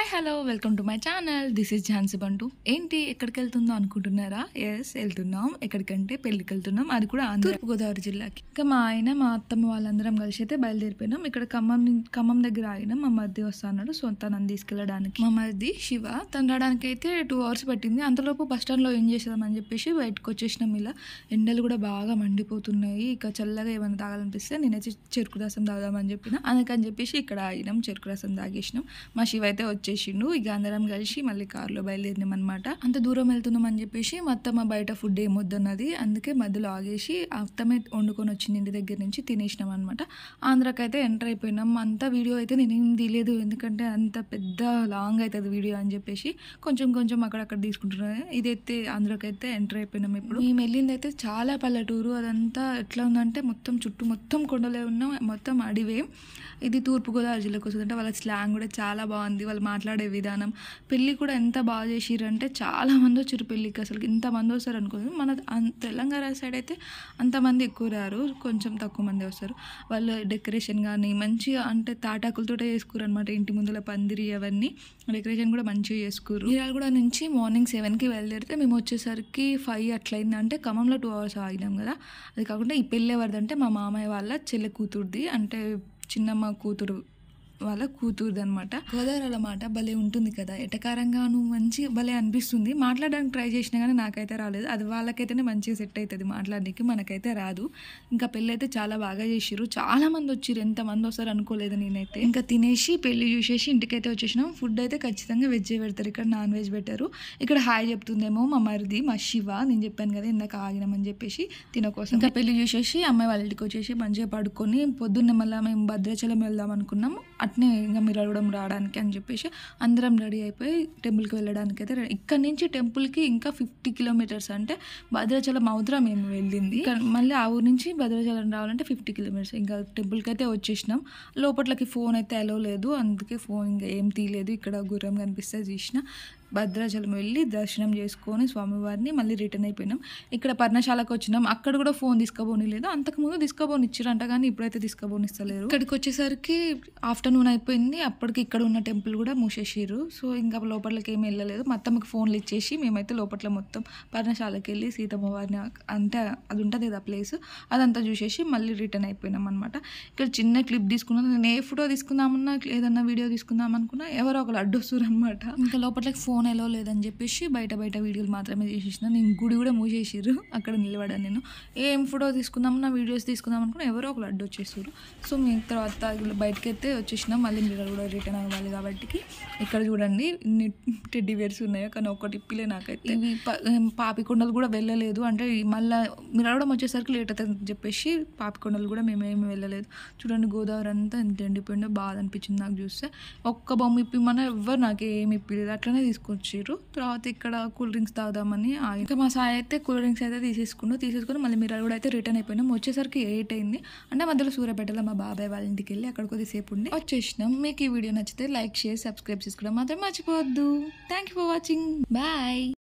hello welcome to my channel this is Jhansi బంటు ఏంటి ఎక్కడికి వెళ్తుందో అనుకుంటున్నారా ఎస్ వెళ్తున్నాం ఎక్కడికంటే పెళ్ళికి వెళ్తున్నాం అది కూడా ఆంధ్ర గోదావరి జిల్లాకి ఇంకా మా ఆయన మా అత్తమ్మ వాళ్ళందరం కలిసి అయితే బయలుదేరిపోయినాం ఇక్కడ ఖమ్మం నుం- ఖమ్మం దగ్గర ఆగినాం మా మరిది వస్తా అన్నాడు సో తనని తీసుకెళ్ళడానికి మా మరిది శివ తను రావడానికి అయితే టూ అవర్స్ పట్టింది అంతలోపు బస్ స్టాండ్లో ఏం చేసేదామని చెప్పేసి బయటకు వచ్చేసినాం ఇలా ఎండలు కూడా బాగా మండిపోతున్నాయి ఇక చల్లగా ఏమైనా తాగాలనిపిస్తే నేనైతే చెరుకు రసం తాగుదామని చెప్పిన అందుకని చెప్పేసి ఇక్కడ ఆగినాం చెరుకు రసం తాగేసినాం మా శివ అయితే వచ్చేసిండు ఇక అందరం కలిసి మళ్ళీ కారులో బయలుదేరినాం అనమాట అంత దూరం వెళ్తున్నాం అని చెప్పేసి మా అత్తమ్మ బయట ఫుడ్ ఏం వద్దన్నది అందుకే మధ్యలో ఆగేసి ఆ అత్తమ్మే వండుకొని వచ్చింది ఇంటి దగ్గర నుంచి తినేసినాం అనమాట ఆంధ్రాకైతే ఎంటర్ అయిపోయినాం అంత వీడియో అయితే నేనేం తీయలేదు ఎందుకంటే అంత పెద్ద లాంగ్ అవుతుంది వీడియో అని చెప్పేసి కొంచెం కొంచెం అక్కడక్కడ తీసుకుంటున్నాను ఇదైతే ఆంధ్రాకైతే ఎంటర్ అయిపోయినాం ఇప్పుడు మేము వెళ్ళింది అయితే చాలా పల్లెటూరు అదంతా ఎట్లా ఉందంటే మొత్తం చుట్టూ మొత్తం కొండలే ఉన్నాం మొత్తం అడివే ఇది తూర్పుగోదావరి జిల్లాకు వస్తుంది అంటే వాళ్ళ స్లాంగ్ కూడా చాలా బాగుంది వాళ్ళు మాట్లాడే విధానం పెళ్ళి కూడా ఎంత బాగా చేసిరంటే చాలా మంది వచ్చారు పెళ్ళికి అసలు ఇంతమంది వస్తారు అనుకోదు మన అన్- తెలంగాణ సైడ్ అయితే అంతమంది ఎక్కువ రారు కొంచెం తక్కువ మంది వస్తారు వాళ్ళు డెకరేషన్ కానీ మంచిగా అంటే తాటాకులతో చేసుకురు అనమాట ఇంటి ముందుల పందిరి అవన్నీ డెకరేషన్ కూడా మంచిగా చేసుకురు కూడా నుంచి మార్నింగ్ సెవెన్కి బయలుదేరితే మేము వచ్చేసరికి ఫైవ్ అట్లయింది అంటే ఖమ్మంలో టూ అవర్స్ ఆగినాం కదా అది కాకుండా ఈ పెళ్ళి ఎవరిదంటే మా మామయ్య వాళ్ళ చెల్లె కూతురుది అంటే చిన్నమ్మ కూతురు వాళ్ళ కూతురుది అనమాట గోదావరి మాట భలే ఉంటుంది కదా ఎటకారంగాను మంచి భలే అనిపిస్తుంది మాట్లాడడానికి ట్రై చేసినా కానీ నాకైతే రాలేదు అది వాళ్ళకైతేనే మంచిగా సెట్ అవుతుంది మాట్లాడడానికి మనకైతే రాదు ఇంకా పెళ్ళి అయితే చాలా బాగా చేసిర్రు చాలా మంది వచ్చిర్రు ఎంత మంది వస్తారు అనుకోలేదు నేనైతే ఇంకా తినేసి పెళ్లి చూసేసి ఇంటికైతే వచ్చేసినాం ఫుడ్ అయితే ఖచ్చితంగా వెజ్ పెడతారు ఇక్కడ నాన్ వెజ్ పెట్టారు ఇక్కడ హాయ్ చెప్తుందేమో మా మరిది మా శివ నేను చెప్పాను కదా ఇందాక ఆగినామని చెప్పేసి తిన కోసం ఇంకా పెళ్లి చూసేసి అమ్మాయి వాళ్ళ ఇంటికి వచ్చేసి మంచిగా పడుకొని పొద్దున్నే మళ్ళీ మేము భద్రాచలం వెళ్దాం అనుకున్నాం అట్నే ఇంకా మీరు అడగడం రావడానికి అని చెప్పేసి అందరం రెడీ అయిపోయి టెంపుల్కి వెళ్ళడానికి అయితే రెడీ ఇక్కడ నుంచి టెంపుల్కి ఇంకా ఫిఫ్టీ కిలోమీటర్స్ అంటే భద్రాచలం అవుతురా మేము వెళ్ళింది ఇక్కడ మళ్ళీ ఆ ఊరు నుంచి భద్రాచలం రావాలంటే ఫిఫ్టీ కిలోమీటర్స్ ఇంకా టెంపుల్కి అయితే వచ్చేసినాం లోపట్లకి ఫోన్ అయితే అలో లేదు అందుకే ఫోన్ ఇంకా ఏం తీయలేదు ఇక్కడ గుర్రం కనిపిస్తే తీసిన భద్రాచలం వెళ్ళి దర్శనం చేసుకొని స్వామివారిని మళ్ళీ రిటర్న్ అయిపోయినాం ఇక్కడ పర్ణశాలకు వచ్చినాం అక్కడ కూడా ఫోన్ తీసుకోబోని లేదు అంతకుముందు తీసుకోబోని ఇచ్చారంట కానీ ఇప్పుడైతే తీసుకోబోనిస్తలేరు ఇక్కడికి వచ్చేసరికి ఆఫ్టర్నూన్ అయిపోయింది అప్పటికి ఇక్కడ ఉన్న టెంపుల్ కూడా మూసేసిర్రు సో ఇంకా లోపలికి ఏమి వెళ్ళలేదు మా అత్తమ్మకి ఫోన్లు ఇచ్చేసి మేమైతే లోపల మొత్తం పర్ణశాలకి వెళ్ళి సీతమ్మ వారిని అంటే అది ఉంటుంది కదా ప్లేస్ అదంతా చూసేసి మళ్ళీ రిటర్న్ అయిపోయినాం అనమాట ఇక్కడ చిన్న క్లిప్ తీసుకున్నాను నేను ఏ ఫోటో తీసుకుందామన్నా ఏదన్నా వీడియో తీసుకుందాం అనుకున్నా ఎవరో ఒకరు అడ్డు వస్తారు అనమాట ఇంకా లోపలికి ఫోన్ ఎలా లేదని చెప్పేసి బయట బయట వీడియోలు మాత్రమే చేసేసిన నేను గుడి కూడా మూసేసిర్రు అక్కడ నిలబడాను నేను ఏం ఫోటో తీసుకుందామన్నా వీడియోస్ తీసుకుందాం అనుకున్నా ఎవరో ఒకరు అడ్డు వచ్చేసారు సో మేము తర్వాత బయటకి అయితే వచ్చేసినాం మళ్ళీ మీరు కూడా రిటర్న్ అవ్వాలి కాబట్టి ఇక్కడ చూడండి ఇన్ని టెడ్డీ వేర్స్ ఉన్నాయో కానీ ఒక్కటి ఇప్పిలే నాకైతే ఇవి ప- ఏం పాపికొండలు కూడా వెళ్ళలేదు అంటే ఈ మళ్ళా మీరు అడగడం వచ్చేసరికి లేట్ అవుతుంది అని చెప్పేసి పాపికొండలు కూడా మేము ఏమి వెళ్ళలేదు చూడండి గోదావరి అంతా ఎంత ఎండిపోయిందో బాధ అనిపించింది నాకు చూస్తే ఒక్క బొమ్మ ఇప్పిమన్నా ఎవ్వరు నాకు ఏమి ఇప్పలేదు అట్లనే తీసుకొచ్చారు తర్వాత ఇక్కడ కూల్ డ్రింక్స్ తాగుదామని ఆగి- ఇంకా మా సాయి అయితే కూల్ డ్రింక్స్ అయితే తీసేసుకుంటూ తీసేసుకుని మళ్ళీ మీరు కూడా అయితే రిటర్న్ అయిపోయినాం వచ్చేసరికి ఎయిట్ అయింది అంటే మధ్యలో సూర్యాపేటలో మా బాబాయ్ వాళ్ళ ఇంటికి వెళ్ళి అక్కడ కొద్దిసేపు ఉండి వచ్చేసినాం మీకు ఈ వీడియో నచ్చితే లైక్ షేర్ సబ్స్క్రైబ్ చేసుకోవడం మాత్రం మర్చిపోవద్దు thank you for watching bye